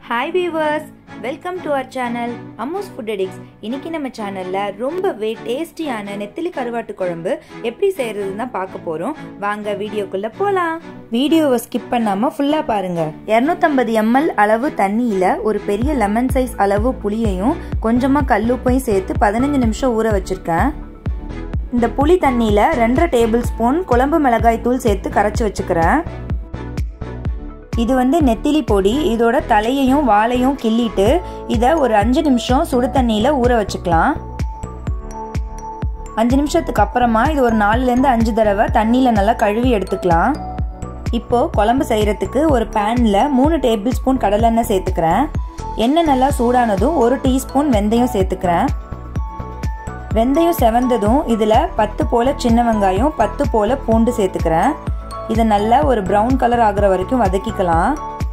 hi viewers welcome to our channel Ammus food எடிக்ஸ் இன்னைக்கு நம்ம சேனலில் ரொம்பவே டேஸ்டியான நெத்திலி கருவாட்டு குழம்பு எப்படி செய்யறதுன்னு தான் பார்க்க போகிறோம் வாங்க வீடியோக்குள்ளே போகலாம் வீடியோவை ஸ்கிப் பண்ணாமல் ஃபுல்லாக பாருங்க இரநூத்தம்பது எம்எல் அளவு தண்ணியில் ஒரு பெரிய லெமன் சைஸ் அளவு புளியையும் கொஞ்சமாக கல்லுப்பையும் சேர்த்து பதினஞ்சு நிமிஷம் ஊற வச்சுருக்கேன் இந்த புளி தண்ணியில் ரெண்டரை டேபிள் ஸ்பூன் குழம்பு மிளகாய் தூள் சேர்த்து கரைச்சி வச்சுக்கிறேன் இது வந்து நெத்திலி பொடி இதோட தலையையும் வாலையும் கிள்ளிட்டு இதை ஒரு அஞ்சு நிமிஷம் சுடு தண்ணியில் ஊற வச்சுக்கலாம் அஞ்சு நிமிஷத்துக்கு அப்புறமா இது ஒரு நாலுலேருந்து அஞ்சு தடவை தண்ணியில் நல்லா கழுவி எடுத்துக்கலாம் இப்போது குழம்பு செய்கிறதுக்கு ஒரு பேனில் மூணு டேபிள் ஸ்பூன் கடலெண்ணெய் சேர்த்துக்கிறேன் எண்ணெய் நல்லா சூடானதும் ஒரு டீஸ்பூன் வெந்தயம் சேர்த்துக்கிறேன் வெந்தயம் செவந்ததும் இதில் பத்து போல் சின்ன வெங்காயம் பத்து போல் பூண்டு சேர்த்துக்கிறேன் இதை நல்லா ஒரு ப்ரௌன் கலர் ஆகுற வரைக்கும் வதக்கிக்கலாம்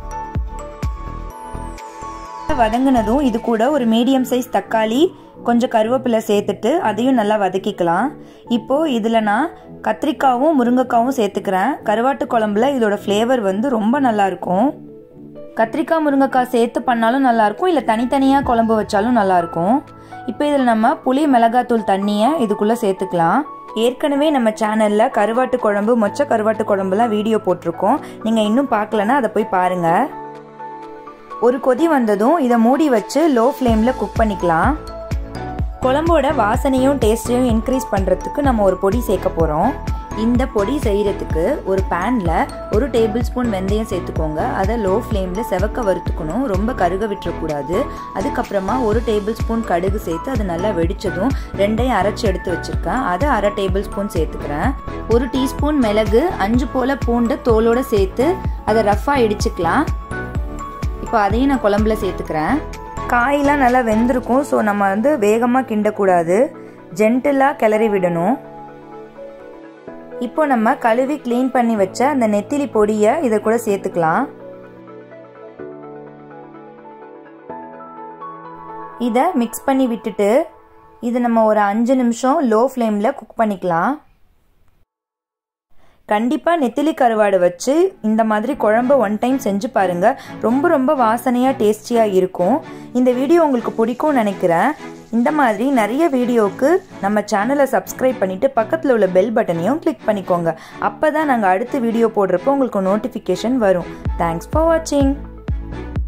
வதங்கினதும் இது கூட ஒரு மீடியம் சைஸ் தக்காளி கொஞ்சம் கருவேப்பிலை சேர்த்துட்டு அதையும் நல்லா வதக்கிக்கலாம் இப்போது இதில் நான் கத்திரிக்காவும் முருங்கைக்காவும் சேர்த்துக்கிறேன் கருவாட்டு குழம்புல இதோட ஃப்ளேவர் வந்து ரொம்ப நல்லாயிருக்கும் கத்திரிக்காய் முருங்கைக்காய் சேர்த்து பண்ணாலும் நல்லாயிருக்கும் இல்லை தனித்தனியாக குழம்பு வச்சாலும் நல்லாயிருக்கும் இப்போ இதில் நம்ம புளி மிளகாத்தூள் தண்ணியை இதுக்குள்ளே சேர்த்துக்கலாம் ஏற்கனவே நம்ம சேனலில் கருவாட்டு குழம்பு மொச்ச கருவாட்டு குழம்புலாம் வீடியோ போட்டிருக்கோம் நீங்கள் இன்னும் பார்க்கலன்னா அதை போய் பாருங்கள் ஒரு கொதி வந்ததும் இதை மூடி வச்சு லோ ஃப்ளேமில் குக் பண்ணிக்கலாம் குழம்போட வாசனையும் டேஸ்ட்டையும் இன்க்ரீஸ் பண்ணுறதுக்கு நம்ம ஒரு பொடி சேர்க்க போகிறோம் இந்த பொடி செய்கிறதுக்கு ஒரு பேனில் ஒரு டேபிள் ஸ்பூன் வெந்தயம் சேர்த்துக்கோங்க அதை லோ ஃப்ளேமில் செவக்க வறுத்துக்கணும் ரொம்ப கருக விட்டுறக்கூடாது அதுக்கப்புறமா ஒரு டேபிள் ஸ்பூன் கடுகு சேர்த்து அது நல்லா வெடித்ததும் ரெண்டையும் அரைச்சி எடுத்து வச்சுருக்கேன் அதை அரை டேபிள் ஸ்பூன் சேர்த்துக்கிறேன் ஒரு டீஸ்பூன் மிளகு அஞ்சு போல் பூண்டை தோலோடு சேர்த்து அதை ரஃப்பாக இடிச்சுக்கலாம் இப்போ அதையும் நான் குழம்புல சேர்த்துக்கிறேன் காயெலாம் நல்லா வெந்திருக்கும் ஸோ நம்ம வந்து வேகமாக கிண்டக்கூடாது ஜென்டிலாக கிளறி விடணும் இப்போ நம்ம கழுவி க்ளீன் பண்ணி வச்ச அந்த நெத்திலி பொடியை இதை கூட சேர்த்துக்கலாம் இதை மிக்ஸ் பண்ணி விட்டுட்டு இது நம்ம ஒரு அஞ்சு நிமிஷம் லோ ஃப்ளேமில் குக் பண்ணிக்கலாம் கண்டிப்பாக நெத்திலி கருவாடு வச்சு இந்த மாதிரி குழம்பு ஒன் டைம் செஞ்சு பாருங்கள் ரொம்ப ரொம்ப வாசனையாக டேஸ்டியாக இருக்கும் இந்த வீடியோ உங்களுக்கு பிடிக்கும்னு நினைக்கிறேன் இந்த மாதிரி நிறைய வீடியோவுக்கு நம்ம சேனலை சப்ஸ்கிரைப் பண்ணிவிட்டு பக்கத்தில் உள்ள பெல் பட்டனையும் கிளிக் பண்ணிக்கோங்க அப்போ தான் நாங்கள் அடுத்த வீடியோ போடுறப்போ உங்களுக்கு நோட்டிஃபிகேஷன் வரும் தேங்க்ஸ் ஃபார் வாட்சிங்